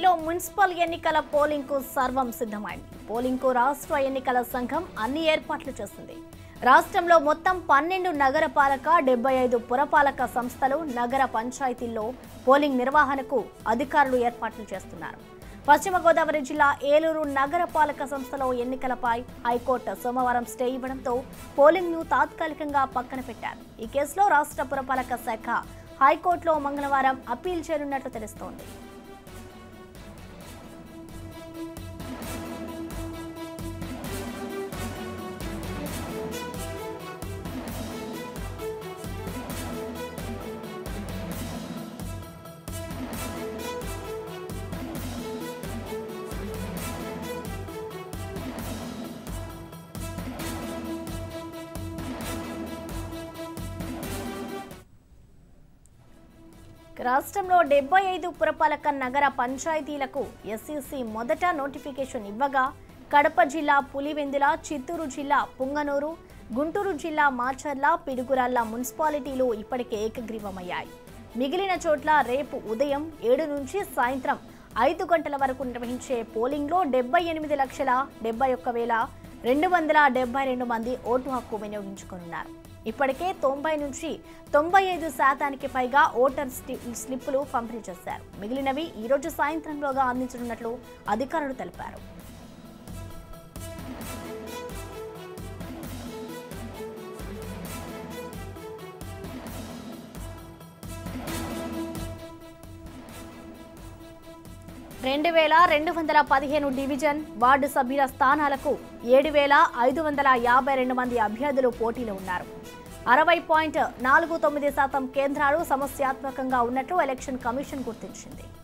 ఏపీలో మున్సిపల్ ఎన్నికల పోలింగ్ కు సర్వం సిద్ధమైంది పోలింగ్ కు రాష్ట్ర ఎన్నికల సంఘం అన్ని ఏర్పాట్లు చేసింది రాష్ట్రంలో మొత్తం పన్నెండు నగరపాలక డెబ్బై ఐదు పురపాలక సంస్థలు నగర పంచాయతీల్లో పోలింగ్ నిర్వహణకు అధికారులు ఏర్పాట్లు చేస్తున్నారు పశ్చిమ గోదావరి జిల్లా ఏలూరు నగరపాలక సంస్థలో ఎన్నికలపై హైకోర్టు సోమవారం స్టే ఇవ్వడంతో పోలింగ్ ను తాత్కాలికంగా పక్కన పెట్టారు ఈ కేసులో రాష్ట్ర పురపాలక శాఖ హైకోర్టులో మంగళవారం అప్పీల్ చేయనున్నట్లు తెలుస్తోంది రాష్ట్రంలో డెబ్బై ఐదు పురపాలక నగర పంచాయతీలకు ఎస్ఈసి మొదట నోటిఫికేషన్ ఇవ్వగా కడప జిల్లా పులివెందుల చిత్తూరు జిల్లా పుంగనూరు గుంటూరు జిల్లా మాచర్ల పిడుగురాళ్ల మున్సిపాలిటీలు ఇప్పటికే ఏకగ్రీవమయ్యాయి మిగిలిన చోట్ల రేపు ఉదయం ఏడు నుంచి సాయంత్రం ఐదు గంటల వరకు నిర్వహించే పోలింగ్లో డెబ్బై ఎనిమిది లక్షల డెబ్బై ఒక్క వేల రెండు వందల డెబ్బై రెండు మంది ఓటు హక్కు వినియోగించుకోనున్నారు ఇప్పటికే తొంభై నుంచి తొంభై ఐదు శాతానికి పైగా ఓటర్ స్టి- స్లిప్పులు పంపిణీ చేశారు మిగిలినవి ఈ రోజు సాయంత్రంలోగా అందించనున్నట్లు అధికారులు తెలిపారు రెండు వేల రెండు వందల పదిహేను డివిజన్ వార్డు సభ్యుల స్థానాలకు ఏడు వేల ఐదు వందల యాభై రెండు మంది అభ్యర్థులు పోటీలో ఉన్నారు అరవై పాయింట్ నాలుగు తొమ్మిది శాతం కేంద్రాలు సమస్యాత్మకంగా ఉన్నట్లు ఎలక్షన్ కమిషన్ గుర్తించింది